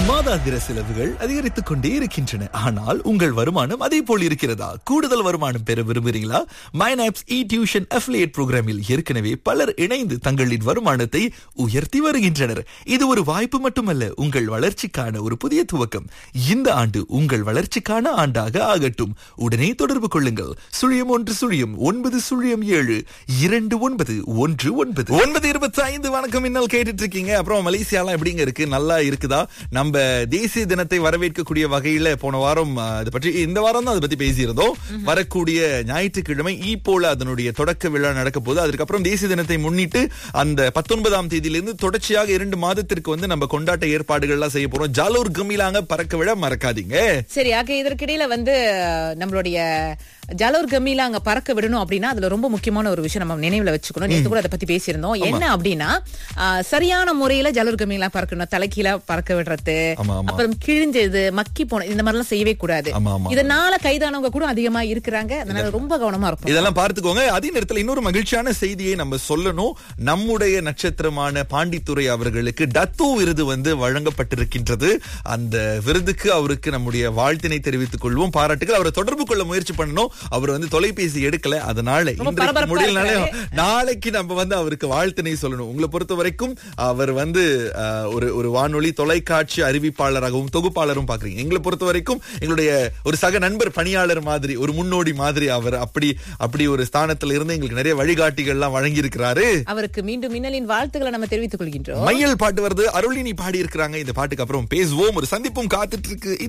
மாதாந்திர செலவுகள் அதிகரித்துக் கொண்டே இருக்கின்றன ஆனால் உங்கள் வருமானம் அதே போல் இருக்கிறதா கூடுதல் வருமானம் பெற விரும்புகிறீங்களா மைனாப்ஸ் இ டியூஷன் அஃபிலியேட் புரோகிராமில் ஏற்கனவே பலர் இணைந்து தங்களின் வருமானத்தை உயர்த்தி வருகின்றனர் இது ஒரு வாய்ப்பு மட்டுமல்ல உங்கள் வளர்ச்சிக்கான ஒரு புதிய துவக்கம் இந்த ஆண்டு உங்கள் வளர்ச்சிக்கான ஆண்டாக ஆகட்டும் உடனே தொடர்பு கொள்ளுங்கள் சுழியம் ஒன்று சுழியம் ஒன்பது சுழியம் ஏழு இரண்டு ஒன்பது ஒன்று ஒன்பது ஒன்பது இருபத்தி ஐந்து வணக்கம் இன்னல் கேட்டுட்டு இருக்கீங்க அப்புறம் மலேசியாலாம் எப்படிங்க இருக்கு நல்லா இருக்குதா நம்ம தேசிய தினத்தை வரவேற்கக்கூடிய வகையில போன வாரம் ஆ, இது பற்றி இந்த வாரம் தான் அதை பத்தி பேசியிருந்தோம் வரக்கூடிய ஞாயிற்றுக்கிழமை ஈ போல அதனுடைய தொடக்க விழா நடக்க போகுது அதுக்கப்புறம் தேசிய தினத்தை முன்னிட்டு அந்த பத்தொன்பதாம் தேதியிலிருந்து தொடர்ச்சியாக இரண்டு மாதத்திற்கு வந்து நம்ம கொண்டாட்ட ஏற்பாடுகள்லாம் செய்ய போறோம் ஜாலூர் கமிலாங்க பறக்க விழ மறக்காதீங்க சரி ஆக இதற்கிடையில வந்து நம்மளுடைய ஜலோர் கம்மியில அங்க பறக்க விடணும் அப்படின்னா அதுல ரொம்ப முக்கியமான ஒரு விஷயம் நம்ம நினைவுல வச்சுக்கணும் நேத்து கூட அதை பத்தி பேசியிருந்தோம் என்ன அப்படின்னா ஆ, சரியான முறையில ஜலோர் கம்மியில பறக்கணும் தலைக்கீழ பறக்க விடுறது ஆமா, ஆமா. அப்புறம் கிழிஞ்சது மக்கி போன இந்த மாதிரி எல்லாம் செய்யவே கூடாது ஆமா, ஆமா. இதனால கைதானவங்க கூட அதிகமா இருக்கிறாங்க அதனால ரொம்ப கவனமா இருக்கும் இதெல்லாம் பார்த்துக்கோங்க அதே நேரத்தில் இன்னொரு மகிழ்ச்சியான செய்தியை நம்ம சொல்லணும் நம்முடைய நட்சத்திரமான பாண்டித்துரை அவர்களுக்கு டத்து விருது வந்து வழங்கப்பட்டிருக்கின்றது அந்த விருதுக்கு அவருக்கு நம்முடைய வாழ்த்தினை தெரிவித்துக் கொள்வோம் பாராட்டுகள் அவரை தொடர்பு கொள்ள முயற்சி பண்ணணும் அவர் வந்து தொலைபேசி எடுக்கல அதனால இன்றைக்கு பரபரப்பா முடியலனாலே இருக்காரு. நாளைக்கு நம்ம வந்து அவருக்கு வாழ்த்தினை சொல்லணும் உங்களை பொறுத்த வரைக்கும் அவர் வந்து அஹ், ஒரு ஒரு வானொலி தொலைக்காட்சி அறிவிப்பாளராகவும் தொகுப்பாளரும் பாக்குறீங்க எங்களை பொறுத்த வரைக்கும் எங்களுடைய ஒரு சக நண்பர் பணியாளர் மாதிரி ஒரு முன்னோடி மாதிரி அவர் அப்படி அப்படி ஒரு ஸ்தானத்துல இருந்து எங்களுக்கு நிறைய வழிகாட்டிகள்லாம் வழங்கி இருக்கிறாரு அவருக்கு மீண்டும் மின்னலின் வாழ்த்துக்களை நம்ம தெரிவித்துக் கொள்கின்றோம் மையல் பாட்டு வருது அருளினி பாடி இருக்கிறாங்க இந்த பாட்டுக்கு அப்புறம் பேசுவோம் ஒரு சந்திப்பும் காத்துட்டு இருக்கு